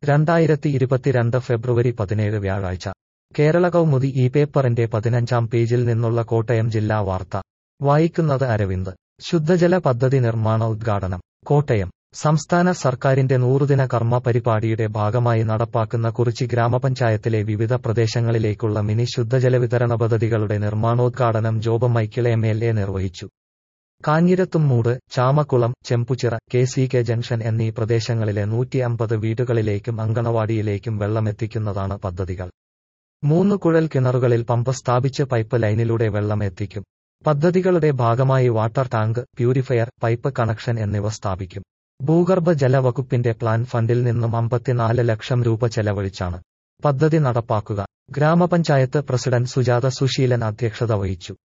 രണ്ടായിരത്തി ഇരുപത്തിരണ്ട് ഫെബ്രുവരി പതിനേഴ് വ്യാഴാഴ്ച കേരള കൗമുദി ഈ പേപ്പറിന്റെ പതിനഞ്ചാം പേജിൽ നിന്നുള്ള കോട്ടയം ജില്ലാ വാർത്ത വായിക്കുന്നത് അരവിന്ദ് ശുദ്ധജല പദ്ധതി നിർമ്മാണ ഉദ്ഘാടനം കോട്ടയം സംസ്ഥാന സർക്കാരിന്റെ നൂറുദിന കർമ്മ പരിപാടിയുടെ ഭാഗമായി നടപ്പാക്കുന്ന കുറിച്ചി ഗ്രാമപഞ്ചായത്തിലെ വിവിധ പ്രദേശങ്ങളിലേക്കുള്ള മിനി ശുദ്ധജല വിതരണ പദ്ധതികളുടെ നിർമ്മാണോദ്ഘാടനം Job Michael M L A നിർവഹിച്ചു Kanjirathummoodu Chamakkulam Chembuchira K C K junction എന്നീ പ്രദേശങ്ങളിലെ നൂറ്റി അമ്പത് വീടുകളിലേക്കും അങ്കണവാടിയിലേക്കും വെള്ളമെത്തിക്കുന്നതാണ് പദ്ധതികൾ മൂന്ന് കുഴൽ കിണറുകളിൽ പമ്പ് സ്ഥാപിച്ച് പൈപ്പ് ലൈനിലൂടെ വെള്ളം എത്തിക്കും പദ്ധതികളുടെ ഭാഗമായി water tank purifier pipe connection എന്നിവ സ്ഥാപിക്കും ഭൂഗർഭ ജല വകുപ്പിന്റെ പ്ലാൻ ഫണ്ടിൽ നിന്നും അമ്പത്തിനാല് ലക്ഷം രൂപ ചെലവഴിച്ചാണ് പദ്ധതി നടപ്പാക്കുക ഗ്രാമപഞ്ചായത്ത് പ്രസിഡന്റ് സുജാത സുശീലൻ അധ്യക്ഷത വഹിച്ചു